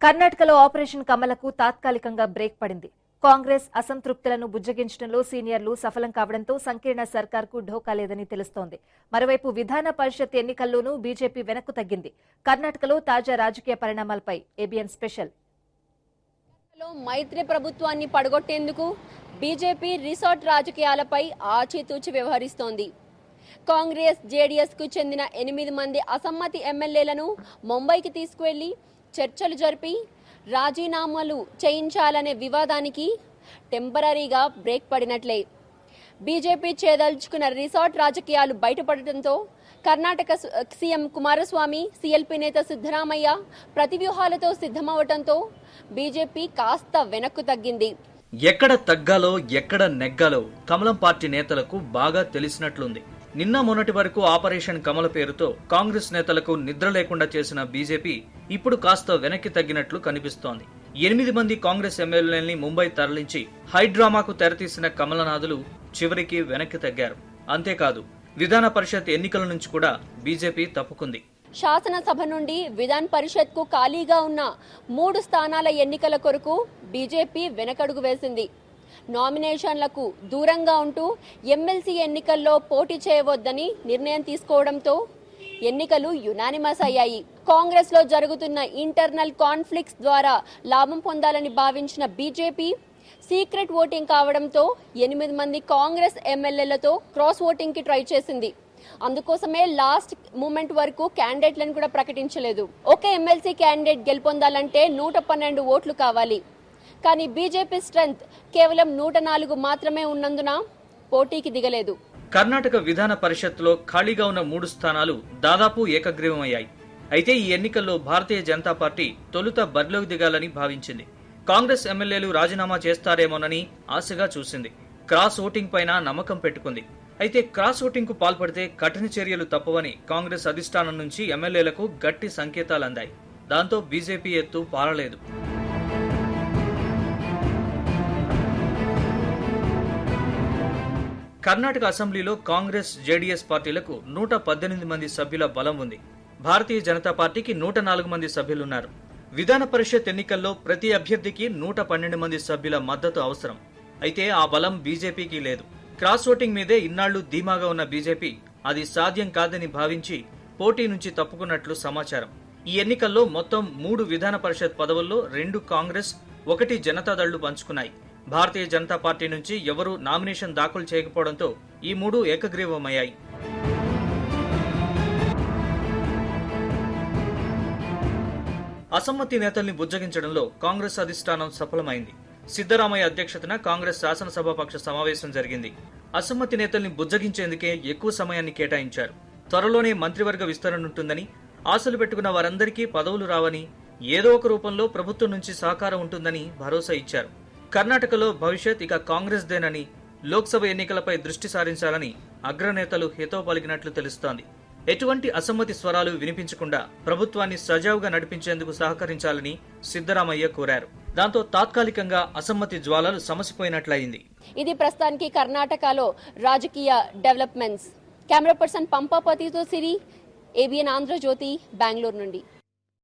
కర్ణాటకలో ఆపరేషన్ కమలకు తాత్కాలికంగా బ్రేక్ పడింది కాంగ్రెస్ అసంతృప్తులను బుజ్జగించడంలో సీనియర్లు సఫలం కావడంతో సంకీర్ణ సర్కార్కు ఢోకా లేదని తెలుస్తోంది మరోవైపు విధాన పరిషత్ ఎన్నికల్లోనూ బీజేపీ వెనక్కు తగ్గింది కర్ణాటకలో తాజా రాజకీయ పరిణామాలపై ఏబిఎన్ స్పెషల్ లో మైత్రి ప్రభుత్వాన్ని పడగొట్టేందుకు బీజేపీ రిసార్ట్ రాజకీయాలపై ఆచితూచి వ్యవహరిస్తోంది కాంగ్రెస్ జేడీఎస్ కు చెందిన ఎనిమిది మంది అసమ్మతి ఎమ్మెల్యేలను ముంబైకి తీసుకువెళ్లి చర్చలు జరిపి రాజీనామాలు చేయించాలనే వివాదానికి టెంపరీగా బ్రేక్ పడినట్లే బీజేపీ చేదల్చుకున్న రిసార్ట్ రాజకీయాలు బయటపడటంతో కర్ణాటక సు- సీఎం కుమారస్వామి సీఎల్పీ నేత సిద్ధరామయ్య ప్రతివ్యూహాలతో సిద్ధమవటంతో బీజేపీ కాస్త వెనక్కు తగ్గింది ఎక్కడ తగ్గాలో ఎక్కడ నెగ్గాలో కమలం పార్టీ నేతలకు బాగా తెలిసినట్లుంది నిన్న మొన్నటి వరకు ఆపరేషన్ కమల పేరుతో కాంగ్రెస్ నేతలకు నిద్ర లేకుండా చేసిన బీజేపీ ఇప్పుడు కాస్త వెనక్కి తగ్గినట్లు కనిపిస్తోంది ఎనిమిది మంది కాంగ్రెస్ ఎమ్మెల్యేలని ముంబై తరలించి హైడ్రామాకు తెరతీసిన కమలనాథులు చివరికి వెనక్కి తగ్గారు అంతేకాదు విధాన పరిషత్ ఎన్నికల నుంచి కూడా బీజేపీ తప్పుకుంది శాసనసభ నుండి విధాన్ పరిషత్ కు ఖాళీగా ఉన్న మూడు స్థానాల ఎన్నికల కొరకు బీజేపీ వెనకడుగు వేసింది నామినేషన్లకు దూరంగా ఉంటూ ఎమ్మెల్సీ ఎన్నికల్లో పోటీ చేయవద్దని నిర్ణయం తీసుకోవడంతో ఎన్నికలు యునానిమస్ అయ్యాయి కాంగ్రెస్ లో జరుగుతున్న ఇంటర్నల్ కాన్ఫ్లిక్ట్స్ ద్వారా లాభం పొందాలని భావించిన బీజేపీ సీక్రెట్ ఓటింగ్ కావడంతో ఎనిమిది మంది కాంగ్రెస్ ఎమ్మెల్యేలతో క్రాస్ ఓటింగ్ కి ట్రై చేసింది అందుకోసమే లాస్ట్ మూమెంట్ వరకు క్యాండిడేట్లను కూడా ప్రకటించలేదు ఒక ఎమ్మెల్సీ క్యాండిడేట్ గెలుపొందాలంటే నూట పన్నెండు ఓట్లు కావాలి కానీ బీజేపీ స్ట్రెంగ్త్ కేవలం నూట నాలుగు మాత్రమే ఉన్నందున పోటీకి దిగలేదు కర్ణాటక విధాన పరిషత్లో ఖాళీగా ఉన్న మూడు స్థానాలు దాదాపు ఏకగ్రీవమయ్యాయి అయితే ఈ ఎన్నికల్లో భారతీయ జనతా పార్టీ తొలుత బరిలోకి దిగాలని భావించింది కాంగ్రెస్ ఎమ్మెల్యేలు రాజీనామా చేస్తారేమోనని ఆశగా చూసింది క్రాస్ ఓటింగ్ పైన నమ్మకం పెట్టుకుంది అయితే క్రాస్ ఓటింగ్ కు పాల్పడితే కఠిన చర్యలు తప్పవని కాంగ్రెస్ అధిష్టానం నుంచి ఎమ్మెల్యేలకు గట్టి సంకేతాలు అందాయి దాంతో బీజేపీ ఎత్తు పారలేదు కర్ణాటక అసెంబ్లీలో కాంగ్రెస్ జేడీఎస్ పార్టీలకు నూట పద్దెనిమిది మంది సభ్యుల బలం ఉంది భారతీయ జనతా పార్టీకి నూట నాలుగు మంది సభ్యులున్నారు విధాన పరిషత్ ఎన్నికల్లో ప్రతి అభ్యర్థికి నూట పన్నెండు మంది సభ్యుల మద్దతు అవసరం అయితే ఆ బలం బీజేపీకి లేదు క్రాస్ ఓటింగ్ మీదే ఇన్నాళ్లు ధీమాగా ఉన్న బీజేపీ అది సాధ్యం కాదని భావించి పోటీ నుంచి తప్పుకున్నట్లు సమాచారం ఈ ఎన్నికల్లో మొత్తం మూడు విధాన పరిషత్ పదవుల్లో రెండు కాంగ్రెస్ ఒకటి జనతాదళ్లు పంచుకున్నాయి భారతీయ జనతా పార్టీ నుంచి ఎవరూ నామినేషన్ దాఖలు చేయకపోవడంతో ఈ మూడు ఏకగ్రీవమయ్యాయి అసమ్మతి నేతల్ని బుజ్జగించడంలో కాంగ్రెస్ అధిష్టానం సఫలమైంది సిద్దరామయ్య అధ్యక్షతన కాంగ్రెస్ శాసనసభాపక్ష సమావేశం జరిగింది అసమ్మతి నేతల్ని బుజ్జగించేందుకే ఎక్కువ సమయాన్ని కేటాయించారు త్వరలోనే మంత్రివర్గ విస్తరణ ఉంటుందని ఆశలు పెట్టుకున్న వారందరికీ పదవులు రావని ఏదో ఒక రూపంలో ప్రభుత్వం నుంచి సహకారం ఉంటుందని భరోసా ఇచ్చారు కర్ణాటకలో భవిష్యత్ ఇక కాంగ్రెస్ దేనని లోక్సభ ఎన్నికలపై దృష్టి సారించాలని అగ్రనేతలు హితవు పలికినట్లు తెలుస్తోంది ఎటువంటి అసమ్మతి స్వరాలు వినిపించకుండా ప్రభుత్వాన్ని సజావుగా నడిపించేందుకు సహకరించాలని సిద్దరామయ్య కోరారు దాంతో తాత్కాలికంగా అసమ్మతి జ్వాలలు సమసిపోయినట్లయింది ఇది ప్రస్తుతానికి కర్ణాటకలో రాజకీయ డెవలప్మెంట్స్ కెమెరా పర్సన్ పంపాపతితో సిరి ఏబిఎన్ ఆంధ్రజ్యోతి బెంగళూరు నుండి